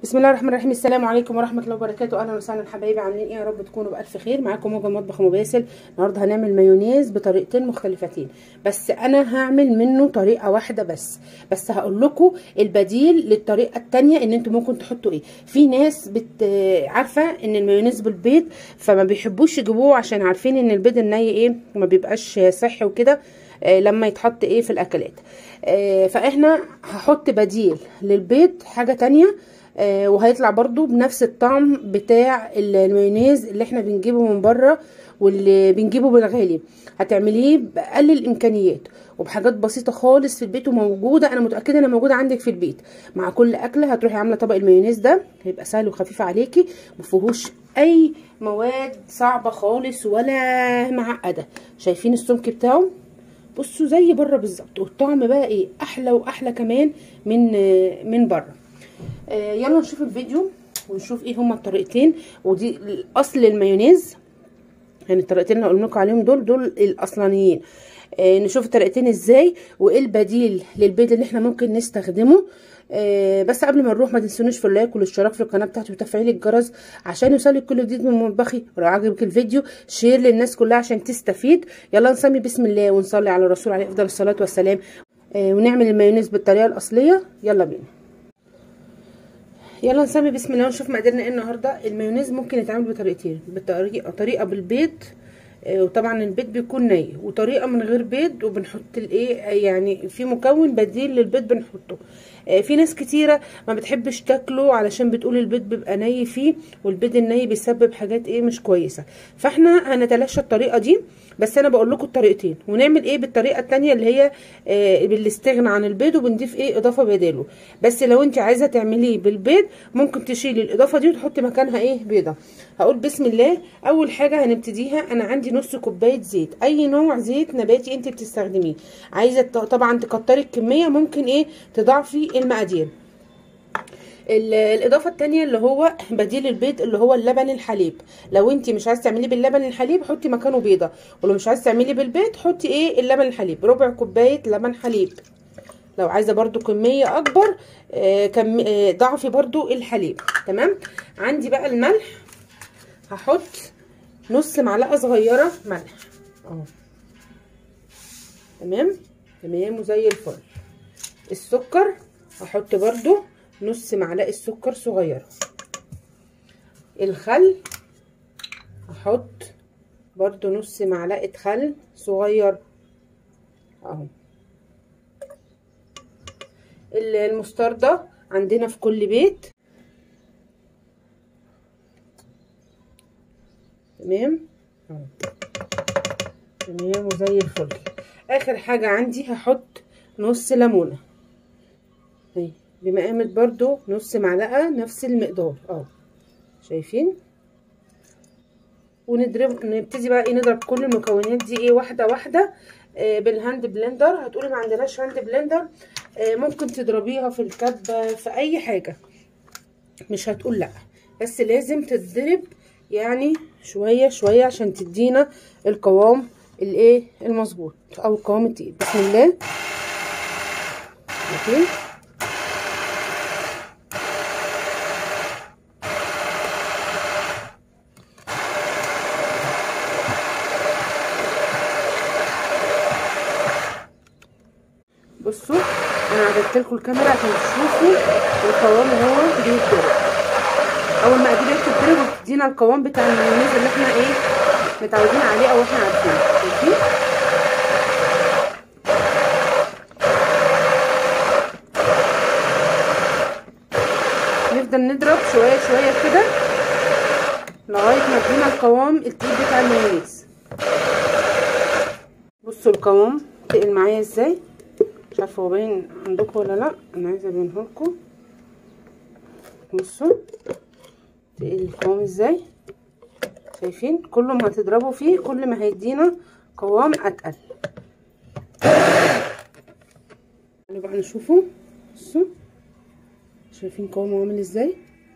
بسم الله الرحمن الرحيم السلام عليكم ورحمه الله وبركاته اهلا وسهلا حبايبي عاملين ايه يا رب تكونوا بالف خير معاكم موجه مطبخ مباسل النهارده هنعمل مايونيز بطريقتين مختلفتين بس انا هعمل منه طريقه واحده بس بس هقول لكم البديل للطريقه التانية ان انتم ممكن تحطوا ايه في ناس بت عارفه ان المايونيز بالبيض فما بيحبوش يجيبوه عشان عارفين ان البيض الني ايه ما بيبقاش صحي وكده آه لما يتحط ايه في الاكلات آه فاحنا هحط بديل للبيض حاجه تانية آه وهيطلع برضو بنفس الطعم بتاع المايونيز اللي احنا بنجيبه من بره واللي بنجيبه بالغالي هتعمليه باقل الامكانيات وبحاجات بسيطه خالص في البيت وموجوده انا متاكده انها موجوده عندك في البيت مع كل اكله هتروحي عامله طبق المايونيز ده هيبقى سهل وخفيف عليكي مفيهوش اي مواد صعبه خالص ولا معقده شايفين السمك بتاعه بصوا زي بره بالظبط والطعم بقى ايه احلى واحلى كمان من من بره آه يلا نشوف الفيديو ونشوف ايه هما الطريقتين ودي اصل المايونيز يعني الطريقتين اللي قلنا لكم عليهم دول دول الاصلانيين آه نشوف الطريقتين ازاي وايه البديل للبيض اللي احنا ممكن نستخدمه آه بس قبل ما نروح ما تنسونيش في اللايك والاشتراك في القناه بتاعتي وتفعيل الجرس عشان يوصلك كل جديد من مطبخي ولو عجبك الفيديو شير للناس كلها عشان تستفيد يلا نسمي بسم الله ونصلي على الرسول عليه افضل الصلاه والسلام آه ونعمل المايونيز بالطريقه الاصليه يلا بينا يلا نسمي بسم الله ونشوف مقاديرنا ايه النهارده المايونيز ممكن يتعمل بطريقتين بطريقه طريقه بالبيض وطبعا البيض بيكون ني وطريقه من غير بيض وبنحط الايه يعني في مكون بديل للبيض بنحطه في ناس كتيره ما بتحبش تاكله علشان بتقول البيض بيبقى ني فيه والبيض الني بيسبب حاجات ايه مش كويسه فاحنا هنتلاشى الطريقه دي بس انا بقول لكم الطريقتين ونعمل ايه بالطريقه التانية اللي هي آه بالاستغنى عن البيض وبنضيف ايه اضافه بداله بس لو انت عايزه تعمليه بالبيض ممكن تشيلي الاضافه دي وتحطي مكانها ايه بيضه هقول بسم الله اول حاجه هنبتديها انا عندي نص كوبايه زيت اي نوع زيت نباتي انت بتستخدميه عايزه طبعا تكتري الكميه ممكن ايه تضاعفي المقادير الاضافه الثانيه اللي هو بديل البيض اللي هو اللبن الحليب لو انت مش عايزه تعمليه باللبن الحليب حطي مكانه بيضه ولو مش عايزه تعمليه بالبيض حطي ايه اللبن الحليب ربع كوبايه لبن حليب لو عايزه برضو كميه اكبر آه كم آه ضعفي برضو الحليب تمام عندي بقى الملح هحط نص معلقه صغيره ملح اهو تمام تمام وزي الفل السكر هحط برضو نص معلقه سكر صغيره الخل هحط برضو نص معلقه خل صغير اهو المستردة عندنا في كل بيت تمام اهو تمام وزي الفل اخر حاجه عندي هحط نص ليمونه اهي بمقامة برضو نص معلقة نفس المقدار اه شايفين ونضرب نبتدي بقى ايه نضرب كل المكونات دي ايه واحدة واحدة آه بالهاند بلندر هتقولي ما عندناش هاند بلندر آه ممكن تضربيها في الكبة في اي حاجة مش هتقول لا بس لازم تتضرب يعني شوية شوية عشان تدينا القوام الايه المظبوط او القوام التقيل بسم الله شايفين بصوا انا عدلت لكم الكاميرا عشان تشوفوا القوام وهو بيتضرب اول ما قدرت تتضرب وتدينا القوام بتاع المايونيز اللي احنا ايه متعودين عليه او احنا عارفينه شايفين نفضل نضرب شويه شويه كده لغايه ما تدينا القوام التقيل بتاع المايونيز بصوا القوام تقل معايا ازاي مش عارفه هو باين عندكم ولا لا انا عايزه ابينه لكم بصوا تقل القوام ازاي شايفين كل ما تضربوا فيه كل ما هيدينا قوام اتقل بقى نشوفه بصوا شايفين قوامه عامل ازاي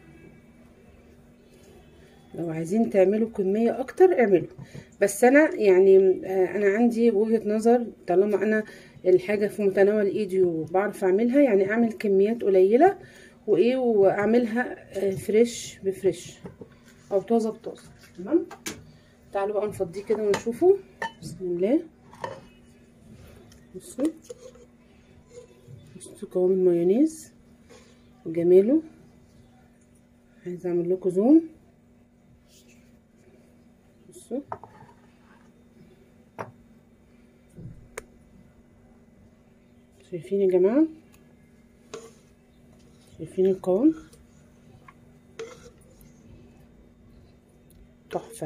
لو عايزين تعملوا كمية اكتر اعملوا بس انا يعني انا عندي وجهة نظر طالما انا الحاجة في متناول ايدي وبعرف اعملها يعني اعمل كميات قليلة وايه واعملها فريش بفريش او طازه بطازه تمام تعالوا بقى نفضيه كده ونشوفه بسم الله بصوا بصوا قوام المايونيز وجماله عايزه اعمل لكم زوم بصوا شايفين يا جماعه شايفين القوام تحفه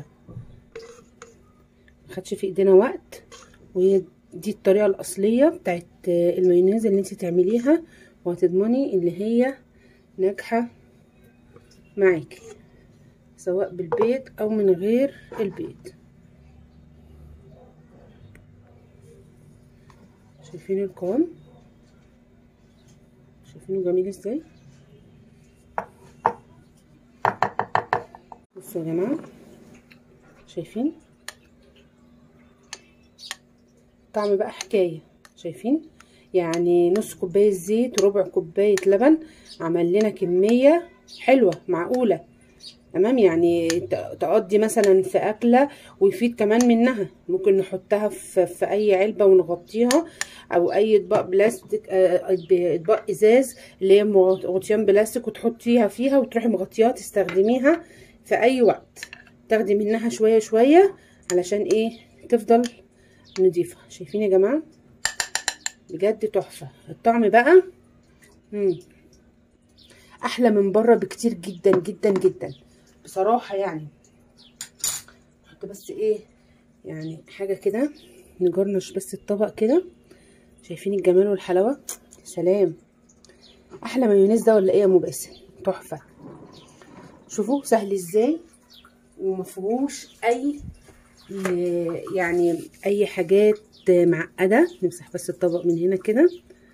مخدش في ايدينا وقت وهي دي الطريقه الاصليه بتاعت المايونيز اللي انت تعمليها وهتضمني اللي هي ناجحه معاكي سواء بالبيض او من غير البيض شايفين القوام شايفينه جميل ازاي بصوا يا جماعه شايفين طعم بقى حكايه شايفين يعني نص كوبايه زيت وربع كوبايه لبن عمل لنا كميه حلوه معقوله تمام يعني تقضي مثلا في اكله ويفيد كمان منها ممكن نحطها في, في اي علبه ونغطيها او اي اطباق بلاستيك اطباق ازاز اللي هي غطيان بلاستيك وتحطيها فيها وتروحي مغطياها تستخدميها في اي وقت تاخدي منها شويه شويه علشان ايه تفضل نضيفه شايفين يا جماعه بجد تحفه الطعم بقى مم. احلى من بره بكتير جدا جدا جدا بصراحه يعني نحط بس ايه يعني حاجه كده نجرنش بس الطبق كده شايفين الجمال والحلاوه سلام احلى مايونيز ده ولا ايه يا مباسم تحفه شوفوا سهل ازاي ومفيهوش اي يعني اي حاجات معقده نمسح بس الطبق من هنا كده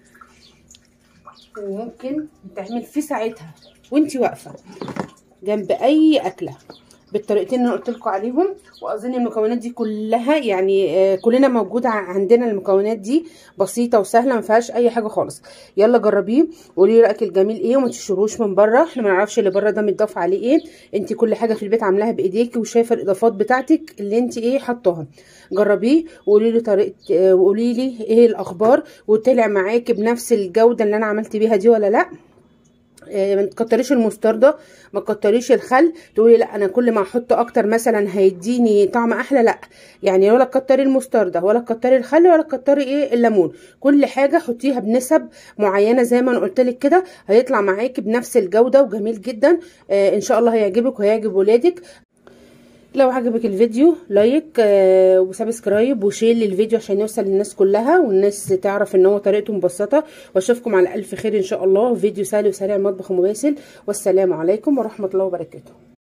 وممكن تعمل في ساعتها وانتي واقفه جنب اي اكله بالطريقتين اللي قلت لكم عليهم واظن المكونات دي كلها يعني آه كلنا موجوده عندنا المكونات دي بسيطه وسهله ما فيهاش اي حاجه خالص يلا جربيه وقولي لي رايك الجميل ايه وما تشتروش من بره احنا ما نعرفش اللي بره ده متضاف عليه ايه انت كل حاجه في البيت عاملاها بايديكي وشايفه الاضافات بتاعتك اللي انت ايه حطاها جربيه وقولي لي طريقه آه وقولي لي ايه الاخبار وطلع معاكي بنفس الجوده اللي انا عملت بيها دي ولا لا ما تكتريش المستردة ما تكتريش الخل تقولي لا انا كل ما احط اكتر مثلا هيديني طعم احلى لا يعني ولا تكتري المستردة ولا تكتري الخل ولا تكتري ايه الليمون كل حاجه حطيها بنسب معينه زي ما انا قلت لك كده هيطلع معاكي بنفس الجوده وجميل جدا آه ان شاء الله هيعجبك وهيعجب ولادك لو عجبك الفيديو لايك آه وسبسكرايب وشير للفيديو عشان يوصل للناس كلها والناس تعرف ان هو طريقته مبسطه واشوفكم على الف خير ان شاء الله فيديو سهل وسريع مطبخ مباسل والسلام عليكم ورحمه الله وبركاته